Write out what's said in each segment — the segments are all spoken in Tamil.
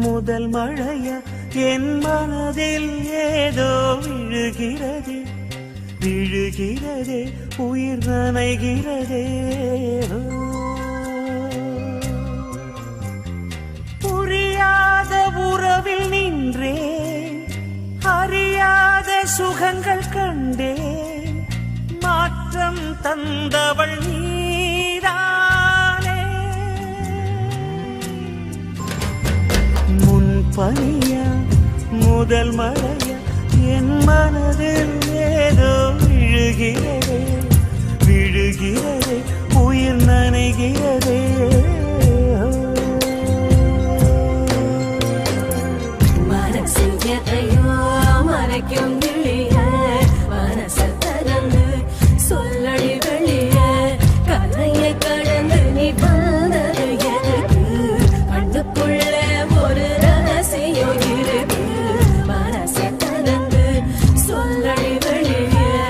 முதல் மழையா என் மனதில் ஏதோ விழுகிறது விழுகிறதே உயிர் நனைகிறதே புரியாத உறவில் நின்றேன் அறியாத சுகங்கள் கண்டேன் மாற்றம் தந்தவள் நீதானே முன் பனியா முதல் மழையா என் மனதில் ஏதோ விழுகிறதே விழுகிறதே உயிர் நனைகிறதே மனசில் எதையோ மறைக்கும் கிளிய மனசல் திறந்து சொல்லடி வெளிய கலையை கடந்து நீ வந்தது எதுக்கு கண்ணுக்குள்ள ஒரு ரகசியம் இருக்கு மனசை திறந்து சொல்லடி வெளிய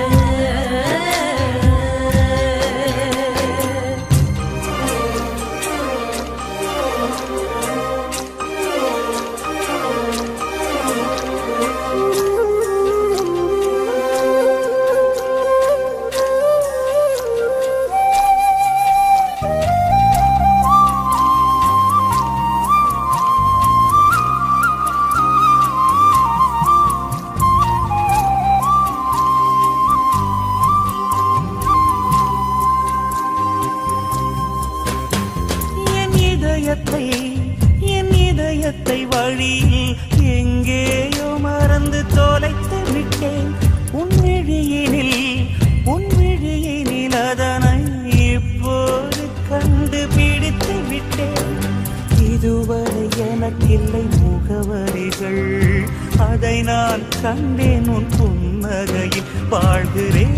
என் இதயத்தை என் இதயத்தை வழியில் எங்கேயோ மறந்து தொலைத்து விட்டேன் உன் விழியினில் உன் விழியினில் அதனை இப்போது கண்டுபிடித்து விட்டேன் இதுவரை எனக்கில்லை முகவரிகள் அதை நான் கண்டேன் உன் புன்னகையில் வாழ்கிறேன்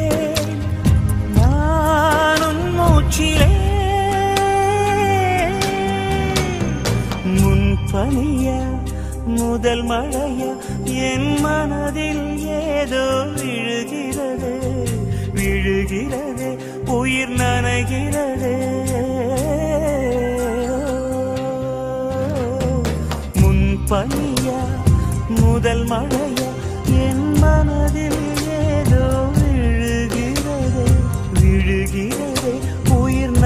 நானும் மூச்சிலே முன் பனியா முதல் மழையா என் மனதில் ஏதோ விழுகிறது விழுகிறது உயிர் நனைகிறது முன் பனியா முதல் மழையா என் மனதில் ஏதோ விழுகிறது விழுகிறது உயிர்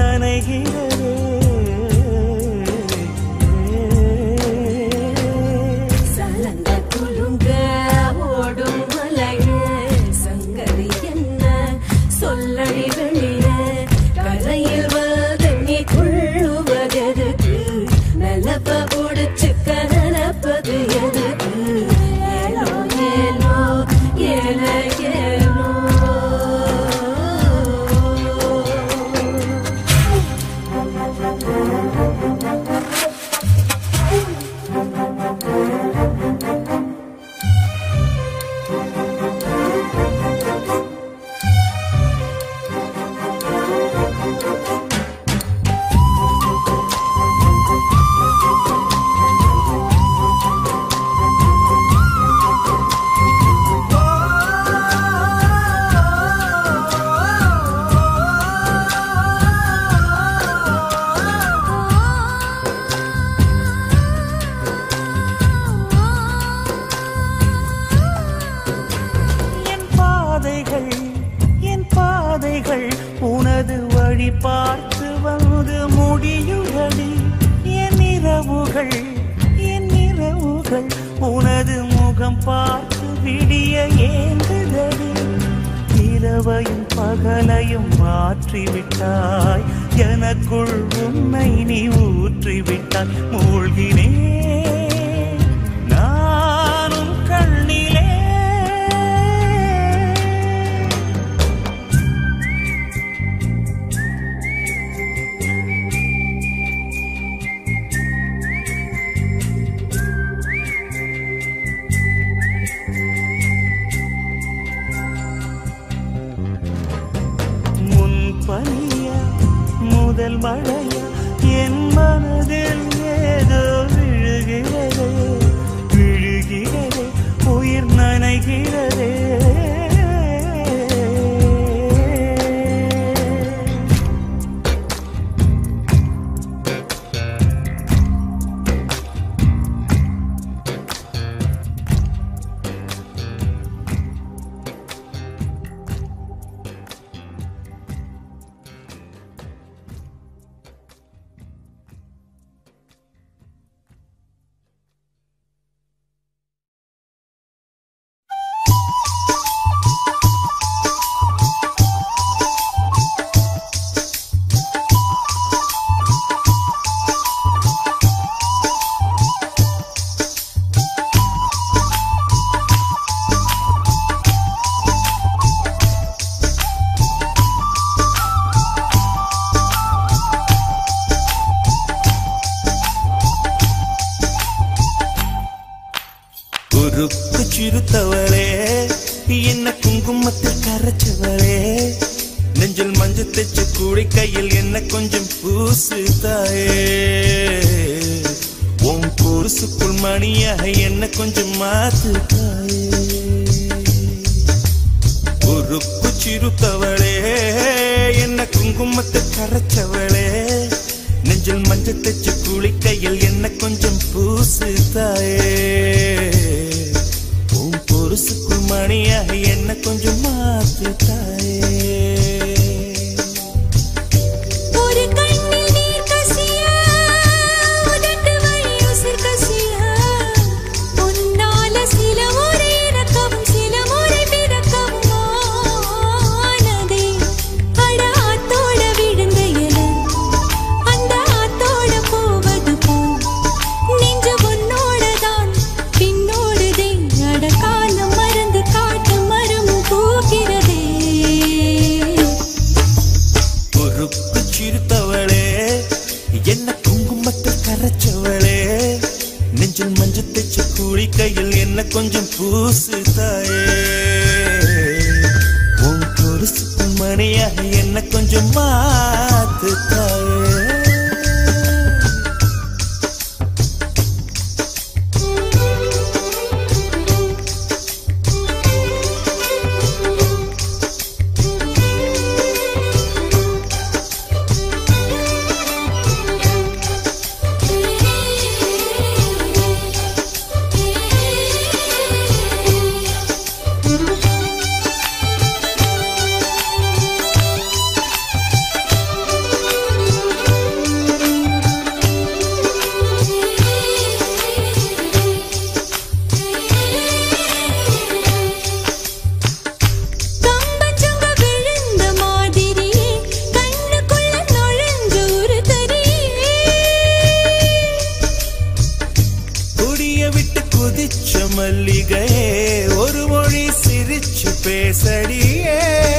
நனைகிறது சலங்க குலுங்க ஓடும் மலையே சங்கரி என்ன சொல்லடி வெளிய கரையில் வந்து நீ துள்ளுவதெதுக்கு நிலப்ப புடிச்சுக்க நினைப்பது எதுக்கு ஏலோ ஏலோ ஏல ஏலோ என் பாதைகள் என் பாதைகள் உனது வழி பார்த்து வந்து முடியுதடி என் இரவுகள் என் இரவுகள் உனது முகம் பார்த்து விடிய ஏங்குதடி இரவையும் பகலையும் மாற்றிவிட்டாய் எனக்குள் உன்னை நீ ஊற்றிவிட்டாய் மூழ்கினேன் நானும் கண்ணிலே முன் பனியா முதல் மழையா என் மனதில் ஏதோ விழுகிற குறுக்கு சிறுத்தவளே என்ன குங்குமத்தில் கரைச்சவளே நெஞ்சில் மஞ்சள் தைச்ச கூடி கையில் என்ன கொஞ்சம் பூசு தாயே உன் குருசுக்குள் மணியாக என்ன கொஞ்சம் மாத்து தாயே குறுக்கு சிறுத்தவளே என்ன குங்குமத்தை கரைச்சவளே நெஞ்சில் மஞ்சள் தைச்ச குளிக்கையில் என்ன கொஞ்சம் பூசு தாயே உன் பொருசுக்குள் மணியாக என்ன கொஞ்சம் மாத்து தாயே ஒரு கண்ணில் நீர் கசிய உதட்டு வழி உசிர் கசிய உன்னால சில முறை இறக்கவும் சில முறை பிறக்கவும் ஆனதே அட ஆத்தோட விழுந்த இலை அந்த ஆத்தோட போவது போல் நெஞ்சு உன்னோடதான் பின்னோடுதே அட காலம் மறந்து காட்டு மரமும் பூக்கிறதே பொறுப்பு சிறுத்தவளே என்ன குங்குமத்தில் கரைச்சவளே நெஞ்சில் மஞ்சள் தைச்ச கூலி கையில் என்ன கொஞ்சம் பூசு தாயே உன் பொருசுக்கு மணியாக என்ன கொஞ்சம் மாத்து தாயே கம்பச்சொங்க விழுந்த மாதிரியே கண்ணுக்குள்ள நுழைஞ்ச ஒரு தரியே குடிய விட்டு குதிச்ச மல்லிகையே ஒரு மொழி சிரிச்சு பேசடியே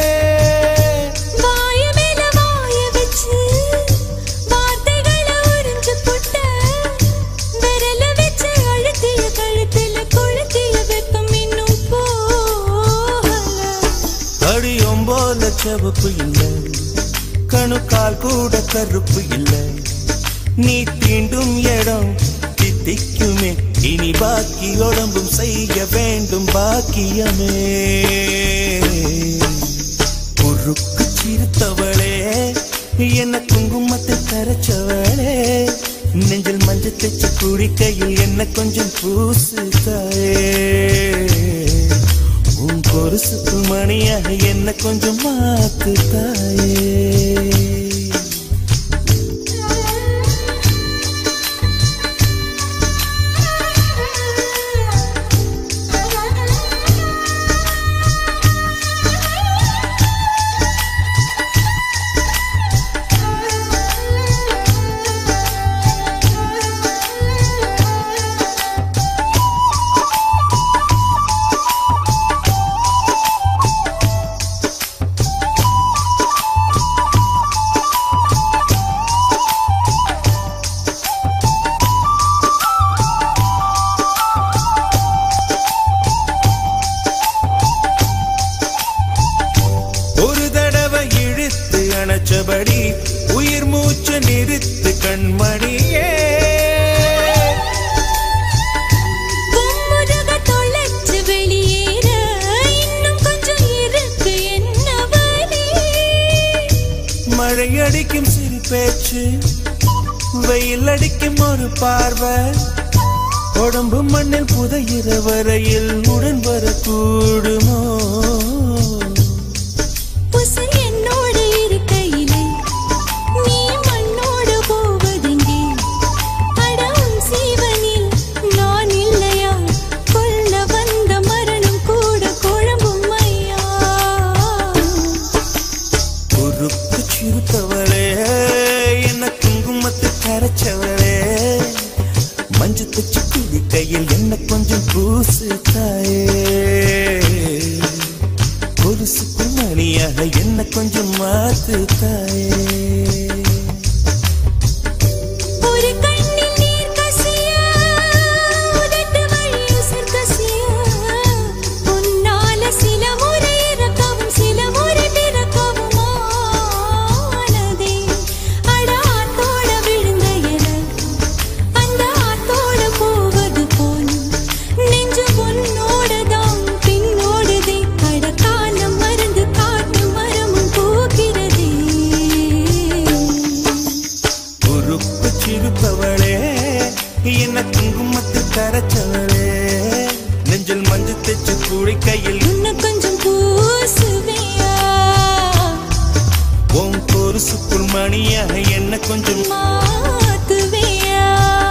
வாய மேல வாய வச்சு வார்த்தைகளை உறிஞ்சு புட்ட விரல வச்சு அழுத்திய கழுத்துல கொளுத்திய வெப்பம் இன்னும் போகல அடியும் போல செவப்பு இல்லை கணுக்கால் கூட கருப்பு இல்லை நீ தீண்டும் இடம் தித்திக்குமே இனி பாக்கி உடம்பும் செய்ய வேண்டும் பாக்கியமே குறுக்கு சிரித்தவளே என்ன குங்குமத்தை கரைச்சவளே நெஞ்சில் மஞ்சள் தைச்ச குடிக்கையில் என்ன கொஞ்சம் பூசு தாயே உன் பொருசுக்கு மணியாக என்ன கொஞ்சம் மாத்து தாயே ஒரு தடவை இழுத்து அணைச்சபடி உயிர் மூச்சு நிறுத்து கண்மணியே கும்முருக தொலைச்சு வெளியேற இன்னும் கொஞ்சம் இருக்கு என்ன வழி மழை அடிக்கும் சிறு பேச்சு வெயில் அடிக்கும் ஒரு பார்வை உடம்பு மண்ணில் புதையிற வரையில் உடன் வரக்கூடுமோ உசிர் என்னோடு இருக்கையிலே நீ மண்ணோடு போவதெங்கே அட உன் சீவனில் நான் இல்லையா கொல்ல வந்த மரணம் கூட குழம்பும் ஐயா பொறுப்பு சிறுத்தவளே என்ன குங்குமத்தை கரைச்சவளே மஞ்சு தச்சு குடி கையில் என்ன கொஞ்சம் பூசு தாயே பொருசுக்கு மணியாக என்ன கொஞ்சம் மாத்து தாயே ஒரு கண்ணில் நீர் கசிய உதட்டு வழி உசிர் கசிய கரைச்சவளே நெஞ்சில் மஞ்சு தைச்சு குளிக்கையில் இன்னும் கொஞ்சம் பூசுவியா உன் பொருசுக்குள் மணியாக என்ன கொஞ்சம் மாத்துவியா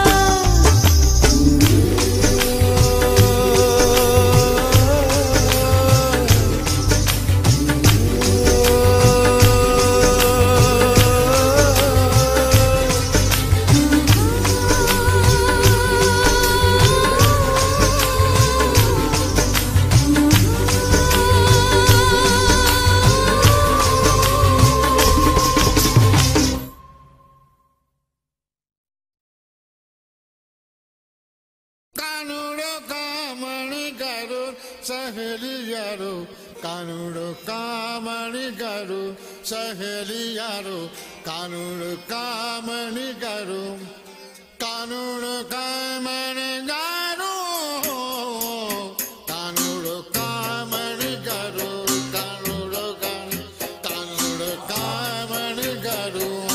કાનુડો કામણી કરું સહેલી યારો કાનુડો કામણી કરું સહેલી યારો કાનુડો કામણી કરું કાનુડો કામણી ગારું કાનુડો કામણી કરું કાનુડો કાનુડો કામણી કરું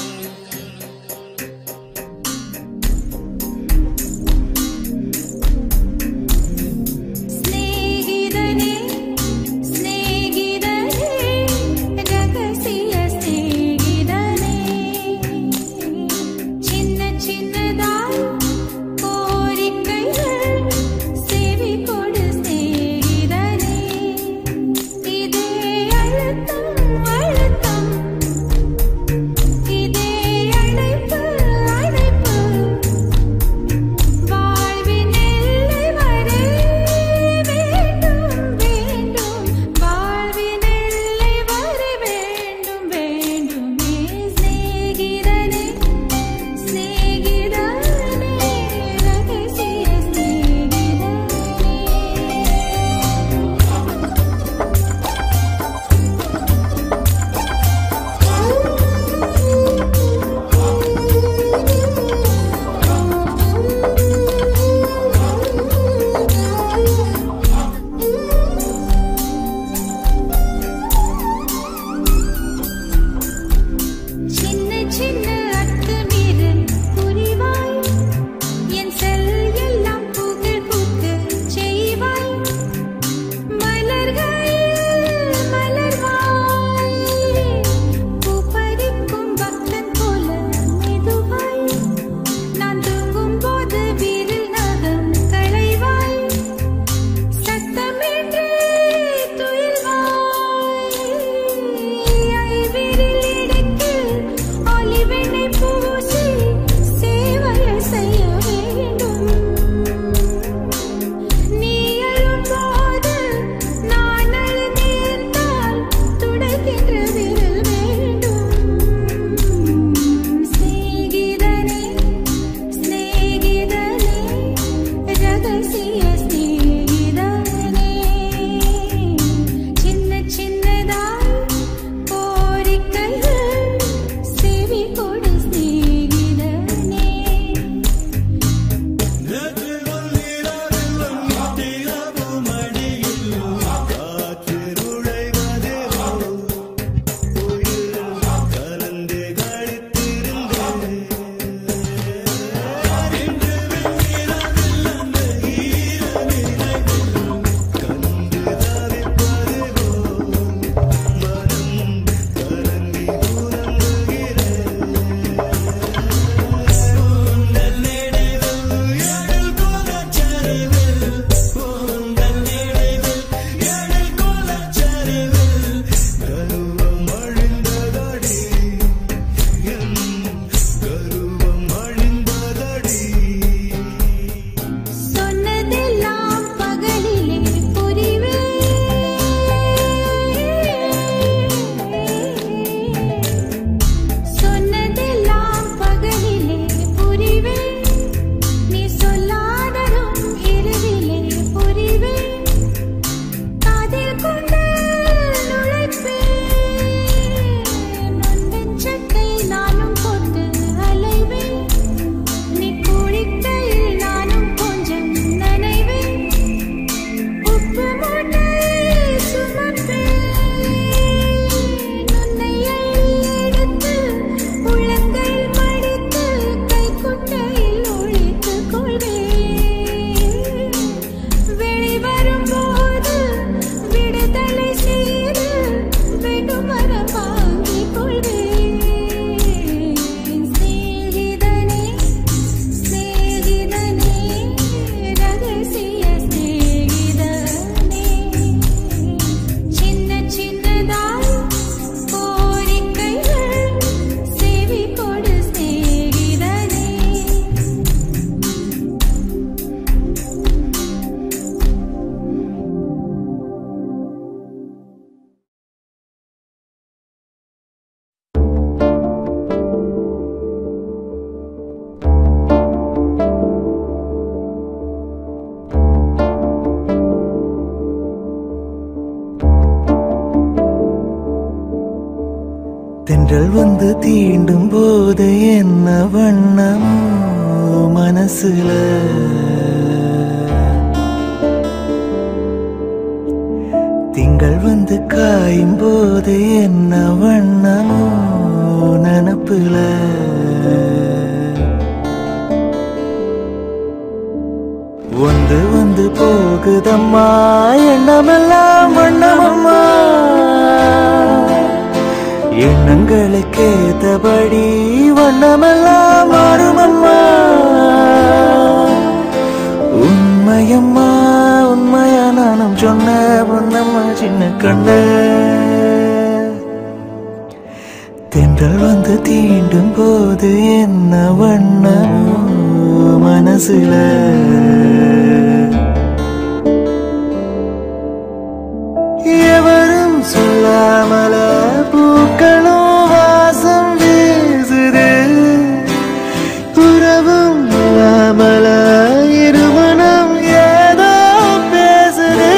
സ്നേഹിതനേ സ്നേഹിതനേ രഹസ്യ സ്നേഹിതനേ ചിന്ന ചിന്നതായി കോരിക്കൈകൾ திங்கள் வந்து தீண்டும் போது என்ன வண்ணமோ மனசுல திங்கள் வந்து காயும் போது என்ன வண்ணமோ நனப்புல வந்து வந்து போகுதம்மா எண்ணமெல்லாம் வண்ணமம்மா எண்ணங்களுக்கு ஏத்தபடி வண்ணமெல்லாம் மாறுமம்மா உண்மையம்மா உண்மையா நானும் சொன்ன பொன்னம்மா சின்ன கண்ண தென்றல் வந்து தீண்டும் போது என்ன வண்ணமோ மனசுல எவரும் சொல்லாமல பூக்களும் வாசம் வீசுது புறவும் இல்லாமல இருமனம் ஏதோ பேசுது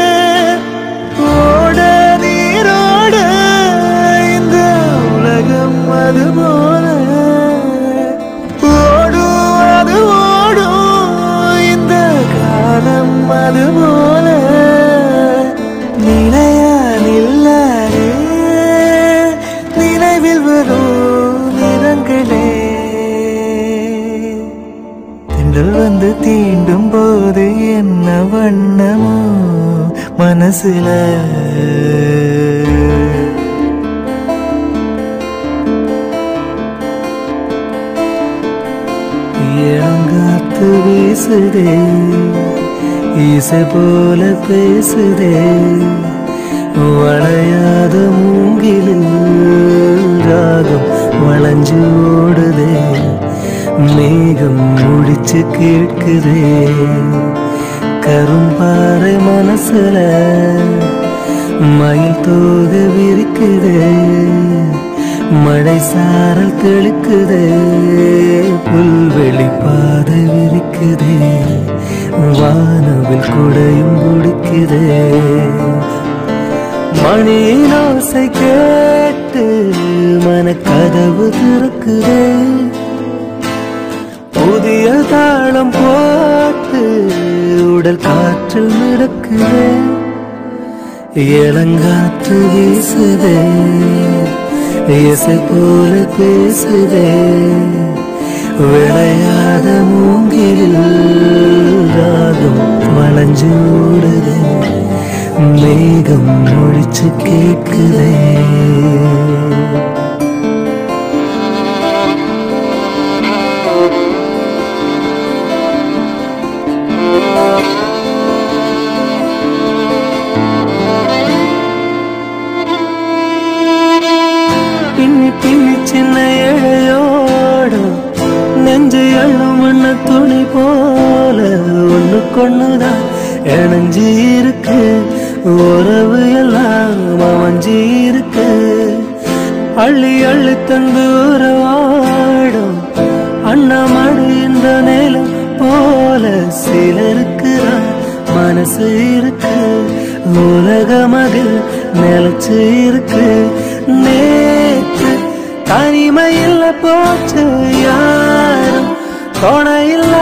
ஓட நீரோட இந்த உலகம் அது போல ஓடும் அது ஓடும் இந்த காலம் அது போல நிலையா நில்லாரே நினைவில் வரும் நிறங்களே தென்றல் வந்து தீண்டும் போது என்ன வண்ணமோ மனசுல இளங்காத்து வீசுதே இசை போல பேசுதே வளையாத மூங்கிலில் ராகம் வளைஞ்சு ஓடுதே மேகம் முடிச்சு கேட்குதே கரும்பாறை மனசுல மயில் தோக விரிக்குதே மழை சாரல் தெளிக்குதே புல்வெளி பாதை விரிக்குதே வானவில் குடையும் பிடிக்குதே மணியின் ஓசை கேட்டு மனக்கதவு திறக்குதே புதிய தாளம் போட்டு உடல் காற்றில் மிதக்குதே இளங்காற்று வீசுதே இசை போல பேசுதே விளையாத மூங்கிலில் ராகம் வளைஞ்சு ஓடுதே மேகம் ஒழிச்சு கேட்குதே பின்னி பின்னி சின்ன இழையோடும் நெஞ்சு எள்ளும் வண்ண துணி போல ஒண்ணு கொண்ணுதான் இணைஞ்சு இருக்கு உறவு எல்லாம் அமைஞ்சு இருக்கு அள்ளி அள்ளி தந்து உறவாடும் அண்ணாமடு இந்த நேலம் போல சிலருக்கு மனசு இருக்கு உலக மகிழ் நிலச்சு இருக்கு நேற்று தனிமையில் போச்சு யாரும் துணையில்ல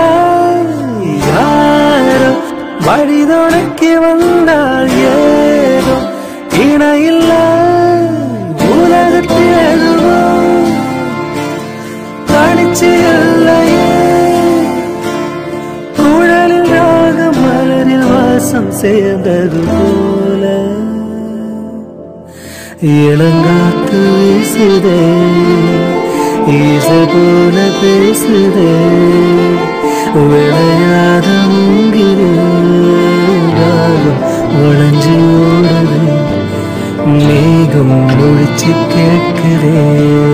யாரும் வழி துணைக்கு வந்தால் ஏதோ இணையில்ல உலகத்தில் எதுவும் தனிச்சு இல்லையே குழலில் ராகம் மலரில் வாசம் சேர்ந்தது போல இளங்காத்து வீசுதே ஈசை போல பேசுதே விளையாத மூங்கிலில் ராகம் வளைஞ்சு ஓடுதே மேகம் ஒழிச்சு கேட்குதே